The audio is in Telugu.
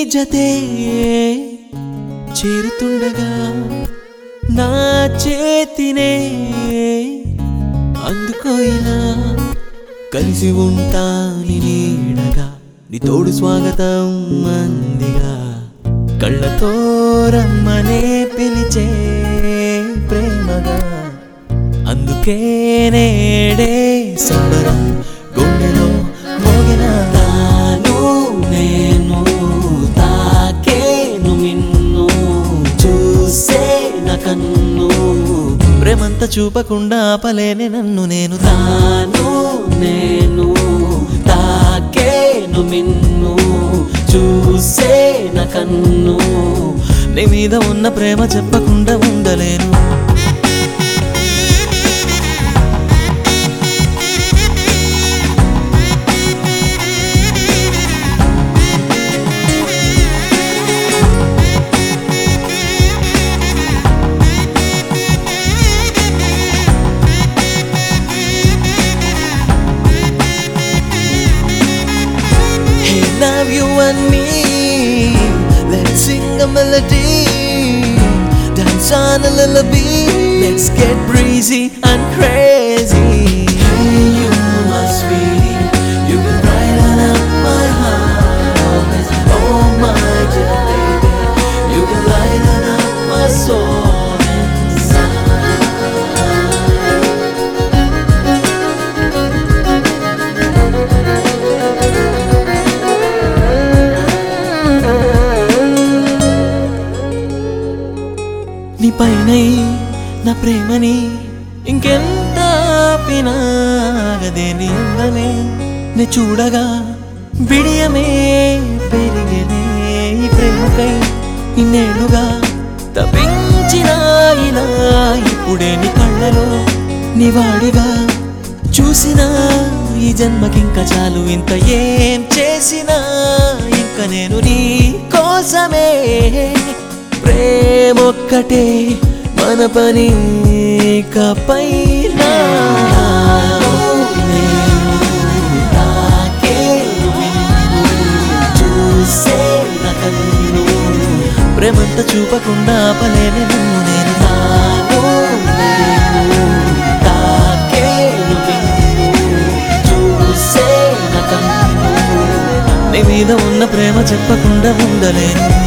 జతే చేరుతుండగా నా చేతినే అందుకోయినా కలిసి ఉంటాని నీడగా నీ తోడు స్వాగతం మందిగా కళ్ళతో రమ్మనే పిలిచే ప్రేమగా అందుకే నేడే సంబరం గుండెలో మోగిన తాను నేను తాకేను నిన్ను చూసే నా కన్ను ప్రేమంత చూపకుండా ఆపలేని నన్ను నేను తాను నేను తాకేను మిన్ను చూసే నా కన్ను నీ మీద ఉన్న ప్రేమ చెప్పకుండా ఉండలేను Hey, now you and me, let's sing a melody, dance on a lullaby. Let's get breezy and crazy. Hey, you, my sweetie, you can brighten up my heart. Oh, my dear baby, you can lighten up my soul inside. నీ పైనై నా ప్రేమని ఇంకెంత పినాగదే నీ అందమే నే చూడగా బిడియమే పెరిగనే ఈ ప్రేమకై ఇన్నేళ్ళుగా తప్పించిన ఇలా ఇప్పుడే నీ కళ్ళలో నీ వాడిగా చూసిన ఈ జన్మకింక చాలు ఇంత ఏం చేసినా ఇంక నేను నీ కోసమే ప్రేమొక్కటే మన పని కపైనా ప్రేమంత చూపకుండా ఆపలేని నన్ను నేను తాను నేను తాకేను నిన్ను చూసే నా కన్ను నీ మీద ఉన్న ప్రేమ చెప్పకుండా ఉండలేను